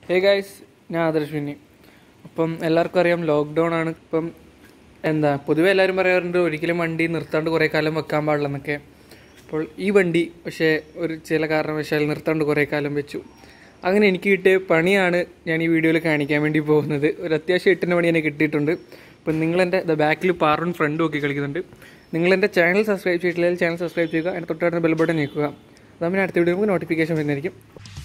hey guys ഞാൻ Adarsh Winnie അപ്പം എല്ലാവർക്കും അറിയാം ലോക്ക്ഡൗൺ ആണ് ഇപ്പം എന്താ പൊതുവെ എല്ലാവരും പറയാറുണ്ട് ഒരിക്കലും വണ്ടി നിർത്താണ്ട് കുറേ കാലം വെക്കാൻ പാടില്ല എന്നൊക്കെ അപ്പോൾ ഈ വണ്ടി പക്ഷേ ഒരു ചില കാരണവശാൽ നിർത്താണ്ട് കുറേ കാലം വെച്ചു അങ്ങനെ എനിക്ക് കിട്ടിയ പണിയാണ് ഞാൻ ഈ വീഡിയോയിൽ കാണിക്കാൻ വേണ്ടി പോകുന്നത് ഒരു അത്യാവശ്യം എട്ടിൻ്റെ പണി എനിക്ക് കിട്ടിയിട്ടുണ്ട് അപ്പം നിങ്ങളെൻ്റെ ദ ബാക്കിൽ പാറും ഫ്രണ്ടും ഒക്കെ കളിക്കുന്നുണ്ട് നിങ്ങളെൻ്റെ ചാനൽ സബ്സ്ക്രൈബ് ചെയ്തിട്ടില്ലെങ്കിൽ ചാനൽ സബ്സ്ക്രൈബ് ചെയ്യുക അതിൻ്റെ തൊട്ടടുത്ത ബെൽ ബട്ടൺ ഞെക്കുക അതാകുമ്പോൾ അടുത്ത വീഡിയോ നമുക്ക് നോട്ടിഫിക്കേഷൻ വരുന്നതായിരിക്കും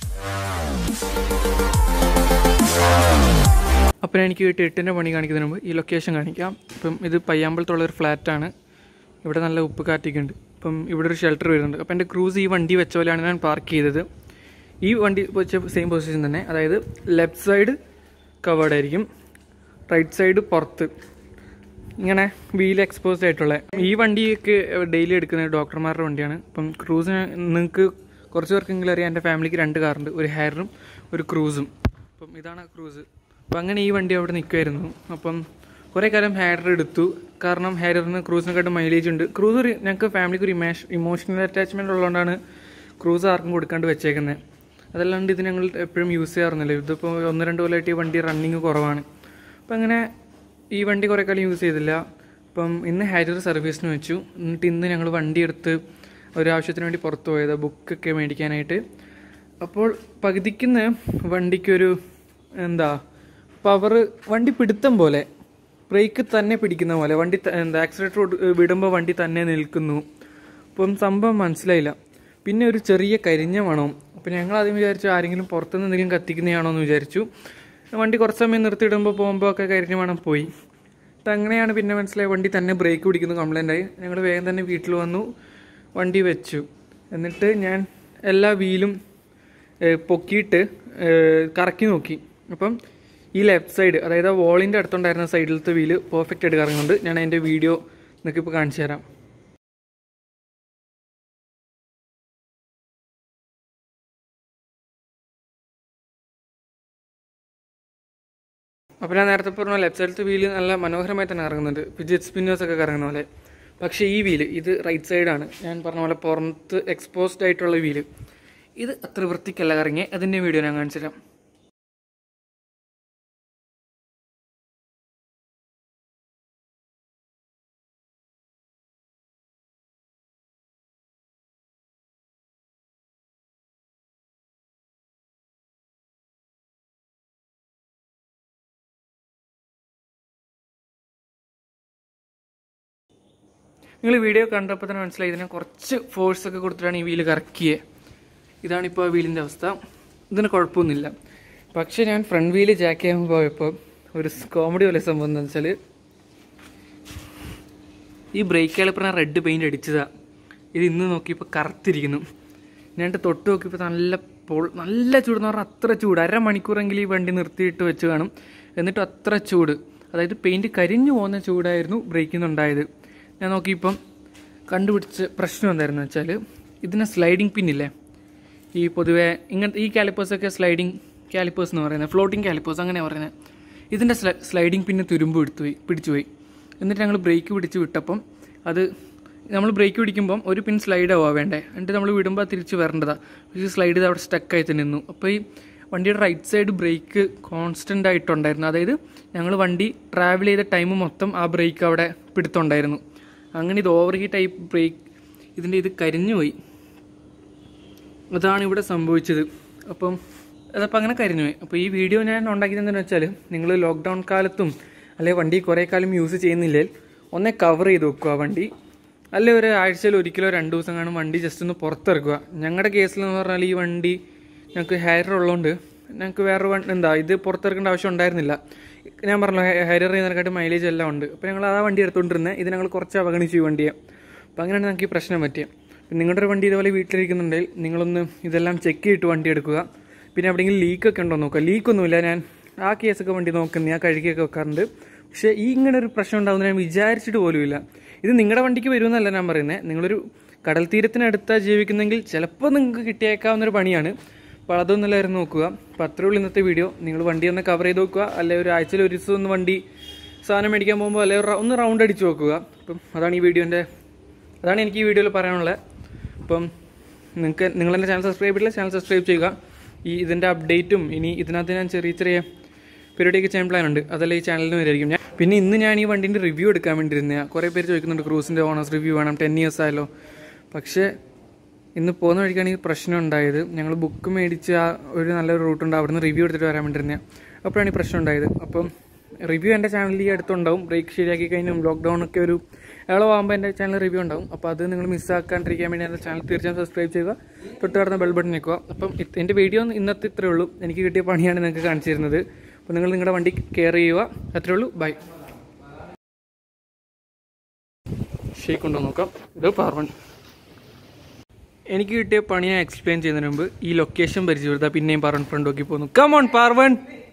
അപ്പം എനിക്ക് കിട്ടിയ എട്ടിൻ്റെ പണി കാണിക്കുന്നതിന് മുമ്പ് ഈ ലൊക്കേഷൻ കാണിക്കാം ഇപ്പം ഇത് പയ്യാമ്പലത്തുള്ള ഒരു ഫ്ലാറ്റാണ് ഇവിടെ നല്ല ഉപ്പ് കാറ്റൊക്കെ ഉണ്ട് ഇപ്പം ഇവിടെ ഒരു ഷെൽട്ടർ വരുന്നുണ്ട് അപ്പം എൻ്റെ ക്രൂസ് ഈ വണ്ടി വെച്ച പോലെയാണ് ഞാൻ പാർക്ക് ചെയ്തത് ഈ വണ്ടി വെച്ച സെയിം പൊസിഷൻ തന്നെ അതായത് ലെഫ്റ്റ് സൈഡ് കവേർഡ് ആയിരിക്കും റൈറ്റ് സൈഡ് പുറത്ത് ഇങ്ങനെ വീൽ എക്സ്പോസ്ഡ് ആയിട്ടുള്ള ഈ വണ്ടിയൊക്കെ ഡെയിലി എടുക്കുന്ന ഡോക്ടർമാരുടെ വണ്ടിയാണ് ഇപ്പം ക്രൂസിന് നിങ്ങൾക്ക് കുറച്ച് പേർക്കെങ്കിലും അറിയാം എൻ്റെ ഫാമിലിക്ക് രണ്ട് കാറുണ്ട് ഒരു ഹെയറും ഒരു ക്രൂസും അപ്പം ഇതാണ് ക്രൂസ് അപ്പം അങ്ങനെ ഈ വണ്ടി അവിടെ നിൽക്കുമായിരുന്നു അപ്പം കുറേ കാലം ഹെയർ എടുത്തു കാരണം ഹെയറിന് ക്രൂസിനെക്കാട്ടും മൈലേജ് ഉണ്ട് ക്രൂസ് ഒരു ഞങ്ങൾക്ക് ഫാമിലിക്ക് ഒരു ഇമേഷ് ഇമോഷണൽ അറ്റാച്ച്മെൻറ്റ് ഉള്ളതുകൊണ്ടാണ് ക്രൂസ് ആർക്കും കൊടുക്കാണ്ട് വെച്ചേക്കുന്നത് അതല്ലാണ്ട് ഇത് ഞങ്ങൾ എപ്പോഴും യൂസ് ചെയ്യാറുന്നില്ല ഇതിപ്പോൾ ഒന്ന് രണ്ട് കൊല്ലമായിട്ട് ഈ വണ്ടി റണ്ണിങ് കുറവാണ് അപ്പം അങ്ങനെ ഈ വണ്ടി കുറേ കാലം യൂസ് ചെയ്തില്ല അപ്പം ഇന്ന് ഹാരിയർ സർവീസിന് വെച്ചു എന്നിട്ട് ഇന്ന് ഞങ്ങൾ വണ്ടി എടുത്ത് ഒരാവശ്യത്തിന് വേണ്ടി പുറത്ത് പോയത് ബുക്കൊക്കെ മേടിക്കാനായിട്ട് അപ്പോൾ പകുതിക്കുന്ന വണ്ടിക്കൊരു എന്താ പവർ വണ്ടി പിടുത്തം പോലെ ബ്രേക്ക് തന്നെ പിടിക്കുന്ന പോലെ വണ്ടി ത- എന്താ ആക്സിലേറ്റർ വിടുമ്പോൾ വണ്ടി തന്നെ നിൽക്കുന്നു അപ്പം സംഭവം മനസ്സിലായില്ല പിന്നെ ഒരു ചെറിയ കരിഞ്ഞ മണവും അപ്പം ഞങ്ങൾ ആദ്യം വിചാരിച്ചു ആരെങ്കിലും പുറത്തുനിന്ന് എന്തെങ്കിലും കത്തിക്കുന്നതാണോ എന്ന് വിചാരിച്ചു വണ്ടി കുറച്ച് സമയം നിർത്തിയിടുമ്പോൾ പോകുമ്പോൾ ഒക്കെ കരിഞ്ഞ മണം പോയി അപ്പം അങ്ങനെയാണ് പിന്നെ മനസ്സിലായി വണ്ടി തന്നെ ബ്രേക്ക് പിടിക്കുന്നു കംപ്ലൈൻ്റ് ആയി ഞങ്ങൾ വേഗം തന്നെ വീട്ടിൽ വന്നു വണ്ടി വെച്ചു എന്നിട്ട് ഞാൻ എല്ലാ വീലും ഏഹ്, പൊക്കിയിട്ട് ഏഹ്, കറക്കി നോക്കി അപ്പം ഈ ലെഫ്റ്റ് സൈഡ് അതായത് ആ വോളിൻ്റെ അടുത്തുണ്ടായിരുന്ന സൈഡിലത്തെ വീല് പെർഫെക്റ്റ് ആയിട്ട് കറങ്ങുന്നുണ്ട് ഞാൻ അതിൻ്റെ വീഡിയോ നിങ്ങൾക്ക് ഇപ്പോൾ കാണിച്ചു തരാം അപ്പോൾ ഞാൻ നേരത്തെ പറഞ്ഞ ലെഫ്റ്റ് സൈഡത്തെ വീല് നല്ല മനോഹരമായി തന്നെ കറങ്ങുന്നുണ്ട് ഫിജിറ്റ് സ്പിന്നേഴ്സ് ഒക്കെ കറങ്ങുന്ന പോലെ പക്ഷേ ഈ വീല് ഇത് റൈറ്റ് സൈഡാണ് ഞാൻ പറഞ്ഞ പോലെ പുറത്ത് എക്സ്പോസ്ഡ് ആയിട്ടുള്ള വീല് ഇത് അത്ര വൃത്തിക്കല്ല കറങ്ങി അതിൻ്റെ വീഡിയോ ഞാൻ കാണിച്ചു തരാം നിങ്ങൾ വീഡിയോ കണ്ടപ്പോൾ തന്നെ മനസ്സിലായി ഇതിനെ കുറച്ച് ഫോഴ്സ് ഒക്കെ കൊടുത്തിട്ടാണ് ഈ വീല് കറക്കിയത് ഇതാണിപ്പോൾ ആ വീലിൻ്റെ അവസ്ഥ ഇതിന് കുഴപ്പമൊന്നുമില്ല പക്ഷേ ഞാൻ ഫ്രണ്ട് വീല് ജാക്ക് ചെയ്യാൻ പോയപ്പോൾ ഒരു കോമഡി പോലെ സംഭവം എന്താണെന്ന് വെച്ചാൽ ഈ ബ്രേക്ക് കാലിപ്പറിന് റെഡ് പെയിൻറ് അടിച്ചതാ ഇത് ഇന്ന് നോക്കിയപ്പോൾ കറുത്തിരിക്കുന്നു ഞാൻ തൊട്ട് നോക്കിയപ്പോൾ നല്ല പോൾ നല്ല ചൂട് എന്ന് പറഞ്ഞാൽ അത്ര ചൂട് അരമണിക്കൂറെങ്കിലും ഈ വണ്ടി നിർത്തിയിട്ട് വെച്ച് കാണും എന്നിട്ട് അത്ര ചൂട് അതായത് പെയിൻറ് കരിഞ്ഞു പോകുന്ന ചൂടായിരുന്നു ബ്രേക്കിൽ നിന്നുണ്ടായത് ഞാൻ നോക്കിയപ്പം കണ്ടുപിടിച്ച പ്രശ്നം എന്തായിരുന്നു വെച്ചാൽ ഇതിന് സ്ലൈഡിങ് പിന്നില്ലേ ഈ പൊതുവെ ഇങ്ങനത്തെ ഈ കാലിപ്പേഴ്സൊക്കെ സ്ലൈഡിങ് കാലിപ്പേഴ്സ് എന്ന് പറയുന്നത് ഫ്ലോട്ടിംഗ് കാലിപ്പേഴ്സ് അങ്ങനെ പറയുന്നത് ഇതിൻ്റെ സ്ലൈഡിങ് പിന്നെ തുരുമ്പ് എടുത്തുപോയി പിടിച്ചുപോയി എന്നിട്ട് ഞങ്ങൾ ബ്രേക്ക് പിടിച്ച് വിട്ടപ്പം അത് നമ്മൾ ബ്രേക്ക് പിടിക്കുമ്പം ഒരു പിൻ സ്ലൈഡ് ആവുക വേണ്ടേ എന്നിട്ട് നമ്മൾ വിടുമ്പോൾ അത് തിരിച്ച് വരേണ്ടതാണ് പക്ഷേ സ്ലൈഡ് ചെയ്ത് അവിടെ സ്റ്റക്കായി തന്നെ നിന്നു അപ്പോൾ ഈ വണ്ടിയുടെ റൈറ്റ് സൈഡ് ബ്രേക്ക് കോൺസ്റ്റൻ്റ് ആയിട്ടുണ്ടായിരുന്നു അതായത് ഞങ്ങൾ വണ്ടി ട്രാവൽ ചെയ്ത ടൈം മൊത്തം ആ ബ്രേക്ക് അവിടെ പിടുത്തമുണ്ടായിരുന്നു അങ്ങനെ ഇത് ഓവർ ഹീറ്റ് ആയി ബ്രേക്ക് ഇതിൻ്റെ ഇത് കരിഞ്ഞു പോയി അതാണ് ഇവിടെ സംഭവിച്ചത് അപ്പം അതപ്പോൾ അങ്ങനെ കരിഞ്ഞുപോയി അപ്പോൾ ഈ വീഡിയോ ഞാൻ ഉണ്ടാക്കിയത് എന്താണെന്ന് വെച്ചാൽ നിങ്ങൾ ലോക്ക്ഡൗൺ കാലത്തും അല്ലെങ്കിൽ വണ്ടി കുറേ കാലം യൂസ് ചെയ്യുന്നില്ലേ ഒന്നേ കവർ ചെയ്ത് വെക്കുക വണ്ടി അല്ലെ ഒരു ആഴ്ചയിൽ ഒരിക്കലോ രണ്ട് ദിവസം കാണും വണ്ടി ജസ്റ്റ് ഒന്ന് പുറത്തിറക്കുക ഞങ്ങളുടെ കേസിൽ എന്ന് പറഞ്ഞാൽ ഈ വണ്ടി ഞങ്ങൾക്ക് ഹെയർ ഉള്ളതുകൊണ്ട് ഞങ്ങൾക്ക് വേറെ വണ്ടി എന്താ ഇത് പുറത്തിറക്കേണ്ട ആവശ്യം ഉണ്ടായിരുന്നില്ല ഞാൻ പറഞ്ഞല്ലോ ഹെയർ ചെയ്യുന്നതിനെക്കാട്ടും മൈലേജ് എല്ലാം ഉണ്ട് അപ്പോൾ ഞങ്ങൾ ആ വണ്ടി എടുത്തുകൊണ്ടിരുന്നത് ഇത് ഞങ്ങൾ കുറച്ച് അവഗണിച്ചു ഈ വണ്ടിയെ അപ്പോൾ അങ്ങനെയാണ് ഞങ്ങൾക്ക് ഈ പ്രശ്നം പറ്റിയത് പിന്നെ നിങ്ങളുടെ ഒരു വണ്ടി ഇതുപോലെ വീട്ടിലിരിക്കുന്നുണ്ടെങ്കിൽ നിങ്ങളൊന്ന് ഇതെല്ലാം ചെക്ക് ചെയ്തിട്ട് വണ്ടി എടുക്കുക പിന്നെ എവിടെയെങ്കിലും ലീക്കൊക്കെ ഉണ്ടോ നോക്കുക ലീക്കൊന്നുമില്ല ഞാൻ ആ കേസൊക്കെ വണ്ടി നോക്കുന്നത് ഞാൻ കഴുകിയൊക്കെ വെക്കാറുണ്ട് പക്ഷേ ഈ ഇങ്ങനെ ഒരു പ്രശ്നം ഉണ്ടാവുന്ന ഞാൻ വിചാരിച്ചിട്ട് പോലുമില്ല ഇത് നിങ്ങളുടെ വണ്ടിക്ക് വരുമെന്നല്ല ഞാൻ പറയുന്നത് നിങ്ങളൊരു കടൽ തീരത്തിനടുത്താ ജീവിക്കുന്നെങ്കിൽ ചിലപ്പോൾ നിങ്ങൾക്ക് കിട്ടിയേക്കാവുന്ന ഒരു പണിയാണ് അപ്പോൾ അതൊന്നുമില്ലായിരുന്നു നോക്കുക അപ്പോൾ അത്രേ ഉള്ളൂ ഇന്നത്തെ വീഡിയോ നിങ്ങൾ വണ്ടി ഒന്ന് കവർ ചെയ്ത് നോക്കുക അല്ലെങ്കിൽ ഒരു ആഴ്ചയിൽ ഒരു ദിവസം ഒന്ന് വണ്ടി സാധനം മേടിക്കാൻ പോകുമ്പോൾ അല്ലെങ്കിൽ ഒരു റ- ഒന്ന് റൗണ്ട് അടിച്ച് നോക്കുക അപ്പം അതാണ് ഈ വീഡിയോൻ്റെ അതാണ് എനിക്ക് ഈ വീഡിയോയിൽ പറയാനുള്ളത് അപ്പം നിങ്ങൾക്ക് നിങ്ങൾ എൻ്റെ ചാനൽ സബ്സ്ക്രൈബ് ചെയ്തില്ല ചാനൽ സബ്സ്ക്രൈബ് ചെയ്യുക ഈ ഇതിൻ്റെ അപ്ഡേറ്റും ഇനി ഇതിനകത്ത് ഞാൻ ചെറിയ ചെറിയ പരിപാടിയൊക്കെ ചെയ്യാൻ പ്ലാൻ ഉണ്ട് അതെല്ലാം ഈ ചാനലിന് വരുമായിരിക്കും ഞാൻ പിന്നെ ഇന്ന് ഞാൻ ഈ വണ്ടീൻ്റെ റിവ്യൂ എടുക്കാൻ വേണ്ടി ഇരുന്നതാണ് കുറേ പേര് ചോദിക്കുന്നുണ്ട് ക്രൂസിൻ്റെ ഓണേഴ്സ് റിവ്യൂ വേണം ടെൻ ഇയേഴ്സ് ആയല്ലോ പക്ഷേ ഇന്ന് പോകുന്ന വഴിക്കാണ് ഈ പ്രശ്നം ഉണ്ടായത് ഞങ്ങൾ ബുക്ക് മേടിച്ച് ആ ഒരു നല്ലൊരു റൂട്ടുണ്ട് അവിടുന്ന് റിവ്യൂ എടുത്തിട്ട് വരാൻ വേണ്ടിയിരുന്നത് അപ്പോഴാണ് ഈ പ്രശ്നം ഉണ്ടായത് അപ്പം റിവ്യൂ എൻ്റെ ചാനലിൽ ഈ അടുത്തുണ്ടാവും ബ്രേക്ക് ശരിയാക്കി കഴിഞ്ഞും ലോക്ക്ഡൗൺ ഒക്കെ ഒരു ഇളവാകുമ്പോൾ എൻ്റെ ചാനൽ റിവ്യൂ ഉണ്ടാവും അപ്പോൾ അത് നിങ്ങൾ മിസ്സാക്കാണ്ടിരിക്കാൻ വേണ്ടി എൻ്റെ ചാനൽ തീർച്ചയായും സബ്സ്ക്രൈബ് ചെയ്യുക തൊട്ട് കടന്ന ബെൽ ബട്ടൺ നിൽക്കുക അപ്പം ഇത് എൻ്റെ വീഡിയോ ഇന്നത്തെ ഇത്രയേ ഉള്ളൂ എനിക്ക് കിട്ടിയ പണിയാണ് നിങ്ങൾക്ക് കാണിച്ചു തരുന്നത് അപ്പോൾ നിങ്ങൾ നിങ്ങളുടെ വണ്ടി കെയർ ചെയ്യുക അത്രയേ ഉള്ളൂ ബൈ ഷേക്ക് ഉണ്ടോ നോക്കാം ഇത് പാർവൺ എനിക്ക് കിട്ടിയ പണി ഞാൻ എക്സ്പ്ലെയിൻ ചെയ്യുന്നതിന് മുമ്പ് ഈ ലൊക്കേഷൻ പരിചയപ്പെടുത്താം പിന്നെയും പാർവൺ ഫ്രണ്ട് നോക്കി പോന്നു കമോൺ പാർവൺ